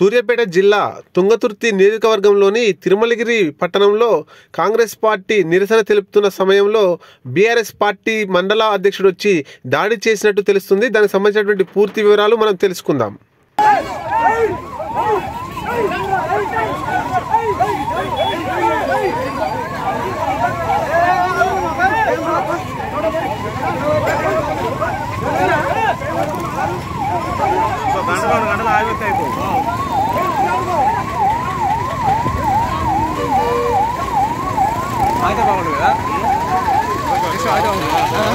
సూర్యాపేట జిల్లా తుంగతుర్తి నియోజకవర్గంలోని తిరుమలగిరి పట్టణంలో కాంగ్రెస్ పార్టీ నిరసన తెలుపుతున్న సమయంలో బీఆర్ఎస్ పార్టీ మండల అధ్యక్షుడు వచ్చి దాడి చేసినట్టు తెలుస్తుంది దానికి సంబంధించినటువంటి పూర్తి వివరాలు మనం తెలుసుకుందాం గంటలు గంటలు ఆగితే అయితే బాగుండు కదా అయితే బాగుండు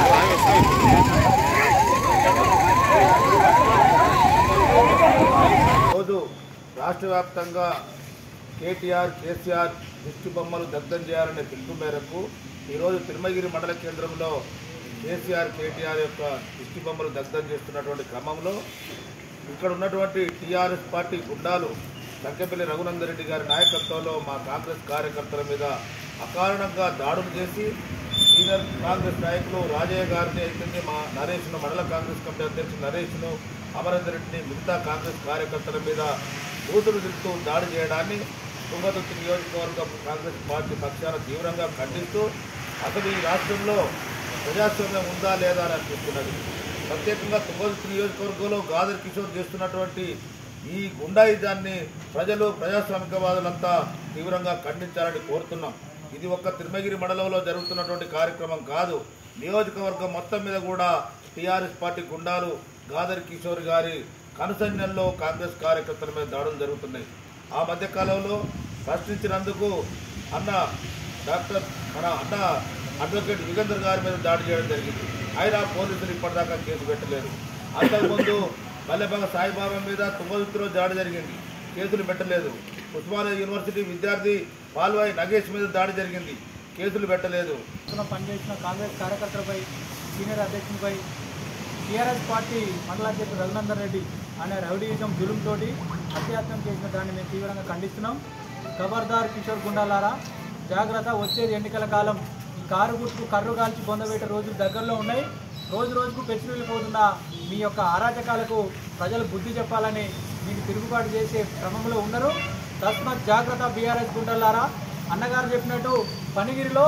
రోజు రాష్ట్ర వ్యాప్తంగా కేటీఆర్ కేసీఆర్ దిష్టి బొమ్మలు దగ్ధం చేయాలనే పిలుపు మేరకు ఈరోజు తిరుమగిరి మండల కేంద్రంలో కేసీఆర్ కేటీఆర్ యొక్క దిష్టి బొమ్మలు దగ్ధం చేస్తున్నటువంటి క్రమంలో ఇక్కడ ఉన్నటువంటి టీఆర్ఎస్ పార్టీ గుండాలు సంకెపల్లి రఘునందన్ రెడ్డి గారి నాయకత్వంలో మా కాంగ్రెస్ కార్యకర్తల మీద అకారణంగా దాడులు చేసి సీనియర్ కాంగ్రెస్ నాయకులు రాజయ్య గారిని అయితే మా నరేష్ను మండల కాంగ్రెస్ కమిటీ అధ్యక్షుడు నరేష్ను అమరేందర్ రెడ్డిని మిగతా కాంగ్రెస్ కార్యకర్తల మీద కూతురు తిరుగుతూ దాడి చేయడాన్ని తుంగతుర్తి నియోజకవర్గం కాంగ్రెస్ పార్టీ పక్షాన తీవ్రంగా ఖండిస్తూ అసలు ఈ రాష్ట్రంలో ప్రజాస్వామ్యం ఉందా లేదా అని అనిపిస్తున్నది ప్రత్యేకంగా తుంగతుర్తి నియోజకవర్గంలో గాదర్ కిషోర్ చేస్తున్నటువంటి ఈ గుండాయిజాన్ని ప్రజలు ప్రజాస్వామికవాదులంతా తీవ్రంగా ఖండించాలని కోరుతున్నాం ఇది ఒక్క తిరుమగిరి మండలంలో జరుగుతున్నటువంటి కార్యక్రమం కాదు నియోజకవర్గం మొత్తం మీద కూడా టీఆర్ఎస్ పార్టీ గుండాలు గాదర్ కిషోర్ గారి కనుసన్యంలో కాంగ్రెస్ కార్యకర్తల మీద దాడులు జరుగుతున్నాయి ఆ మధ్యకాలంలో ప్రశ్నించినందుకు అన్న డాక్టర్ మన అన్న అడ్వకేట్ యుగేందర్ గారి మీద దాడి చేయడం జరిగింది అయినా పోలీసులు ఇప్పటిదాకా కేసు పెట్టలేదు అంతకుముందు మల్లెబంగ సాయిబాబా మీద తుంగతుర్తిలో దాడి జరిగింది కేసులు పెట్టలేదు ఉస్మానియా యూనివర్సిటీ విద్యార్థి పాల్వాయి నగేష్ మీద దాడి జరిగింది కేసులు పెట్టలేదు పక్కన పనిచేసిన కాంగ్రెస్ కార్యకర్తలపై సీనియర్ అధ్యక్షునిపై టీఆర్ఎస్ పార్టీ మండల అధ్యక్షుడు రఘునందన్ రెడ్డి అనే రౌడీయిజం జులుంతోటి హత్యాయత్నం చేసిన దాన్ని మేము తీవ్రంగా ఖండిస్తున్నాం ఖబర్దార్ కిషోర్ గుండాలారా జాగ్రత్త వచ్చేది ఎన్నికల కాలం ఈ కారు గుర్తుకు కర్రు కాల్చి పొందబెట్టే రోజులు దగ్గరలో ఉన్నాయి రోజు రోజుకు పెచ్చిపోతున్న మీ యొక్క అరాచకాలకు ప్రజలు బుద్ధి చెప్పాలని మీకు తిరుగుబాటు చేసే క్రమంలో ఉన్నారు తస్మత్ జాగ్రత్త బీఆర్ఎస్ గుండెలారా అన్నగారు చెప్పినట్టు పనిగిరిలో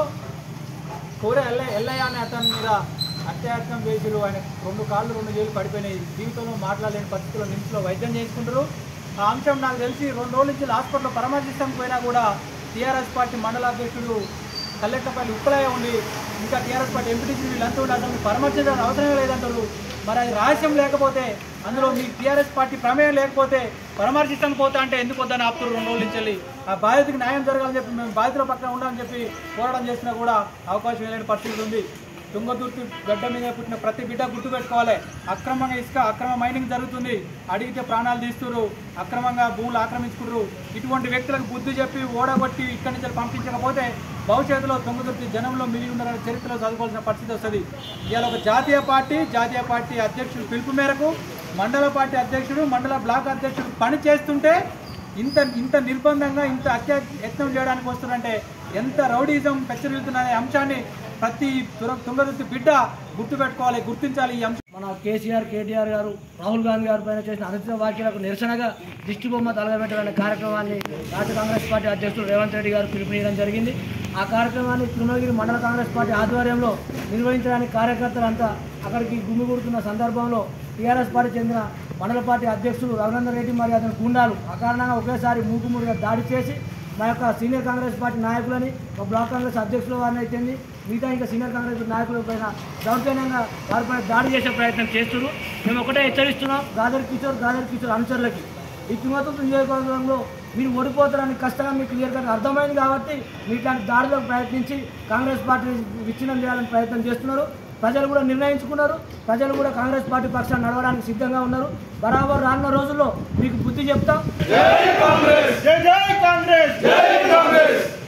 కూర ఎల్ల ఎల్లయ్య అనే అతని మీద అత్యాయత్నం వేసులు ఆయన రెండు కాళ్ళు రెండు చేలు పడిపోయినాయి జీవితంలో మాట్లాడలేని పరిస్థితుల్లో నిమిషంలో వైద్యం చేసుకుంటారు ఆ అంశం నాకు తెలిసి రెండు రోజుల నుంచి హాస్పిటల్లో పరామర్శిస్తాం పోయినా కూడా టీఆర్ఎస్ పార్టీ మండల అధ్యక్షుడు కల్లెట్టపల్లి ఉప్పలయ్య ఉండి ఇంకా టీఆర్ఎస్ పార్టీ ఎంపీటీసీ వీళ్ళంతా ఉండి అతను పరామర్శించడానికి అవసరమే లేదంటారు మరి అది రహస్యం లేకపోతే అందులో మీ టీఆర్ఎస్ పార్టీ ప్రమేయం లేకపోతే పరామర్శిస్తానికి పోతా అంటే ఎందుకు వద్దని ఆపుతారు రెండు రోజుల నుంచి వెళ్ళి ఆ బాధితుడికి న్యాయం జరగాలని చెప్పి మేము బాధితుల పక్కన ఉండాలని చెప్పి పోరాటం చేసినా కూడా అవకాశం లేని పరిస్థితి ఉంది తుంగతుర్తి గడ్డ మీద పుట్టిన ప్రతి బిడ్డ గుర్తుపెట్టుకోవాలి అక్రమంగా ఇసుక అక్రమ మైనింగ్ జరుగుతుంది అడిగితే ప్రాణాలు తీస్తున్నారు అక్రమంగా భూములు ఆక్రమించుకుంటారు ఇటువంటి వ్యక్తులకు బుద్ధి చెప్పి ఓడగొట్టి ఇక్కడి నుంచి పంపించకపోతే భవిష్యత్తులో తుంగతుర్తి జనంలో మిగిలి ఉన్నారనే చరిత్రలో చదువుకోవాల్సిన పరిస్థితి వస్తుంది ఇవాళ ఒక జాతీయ పార్టీ జాతీయ పార్టీ అధ్యక్షుడు పిలుపు మేరకు మండల పార్టీ అధ్యక్షుడు మండల బ్లాక్ అధ్యక్షుడు పని చేస్తుంటే ఇంత ఇంత నిర్బంధంగా ఇంత అత్య యత్నం చేయడానికి వస్తున్నారంటే ఎంత రౌడీజం పెచ్చరిల్లుతున్న అంశాన్ని ప్రతి తుర- తుంగతుర్తి బిడ్డ గుర్తుపెట్టుకోవాలి గుర్తించాలి ఈ అంశం మన కేసీఆర్ కేటీఆర్ గారు రాహుల్ గాంధీ గారి పైన చేసిన అనుచిత వ్యాఖ్యలకు నిరసనగా దిష్టి బొమ్మ తలగబెట్టాలనే కార్యక్రమాన్ని రాష్ట్ర కాంగ్రెస్ పార్టీ అధ్యక్షుడు రేవంత్ రెడ్డి గారు పిలుపునియడం జరిగింది ఆ కార్యక్రమాన్ని తిరుమలగిరి మండల కాంగ్రెస్ పార్టీ ఆధ్వర్యంలో నిర్వహించడానికి కార్యకర్తలంతా అక్కడికి గుమిగూడుతున్న సందర్భంలో టీఆర్ఎస్ పార్టీ చెందిన మండల పార్టీ అధ్యక్షుడు రఘునందన్ రెడ్డి మరియు అతని గుండాలు అకారణంగా ఒకేసారి మూకుముడిగా దాడి చేసి మా యొక్క సీనియర్ కాంగ్రెస్ పార్టీ నాయకులని మా బ్లాక్ కాంగ్రెస్ అధ్యక్షుల వారిని అయితేంది మిగతా ఇంకా సీనియర్ కాంగ్రెస్ నాయకుల పైన దౌర్జన్యంగా వారిపైన దాడి చేసే ప్రయత్నం చేస్తున్నారు మేము ఒకటే హెచ్చరిస్తున్నాం గాదర్ కిషోర్ గాదర్ కిషోర్ అనుచరులకి ఈ తుంగతుర్తి నియోజకవర్గంలో మీరు ఓడిపోతారని కష్టంగా మీకు క్లియర్ కట్ అర్థమైంది కాబట్టి మీరు ఇట్లాంటి దాడులకు ప్రయత్నించి కాంగ్రెస్ పార్టీ విచ్ఛిన్నం చేయాలని ప్రయత్నం చేస్తున్నారు ప్రజలు కూడా నిర్ణయించుకున్నారు ప్రజలు కూడా కాంగ్రెస్ పార్టీ పక్షాన్ని నడవడానికి సిద్ధంగా ఉన్నారు బరాబర్ రానున్న రోజుల్లో మీకు బుద్ధి చెప్తాం జై జై కాంగ్రెస్ జై కాంగ్రెస్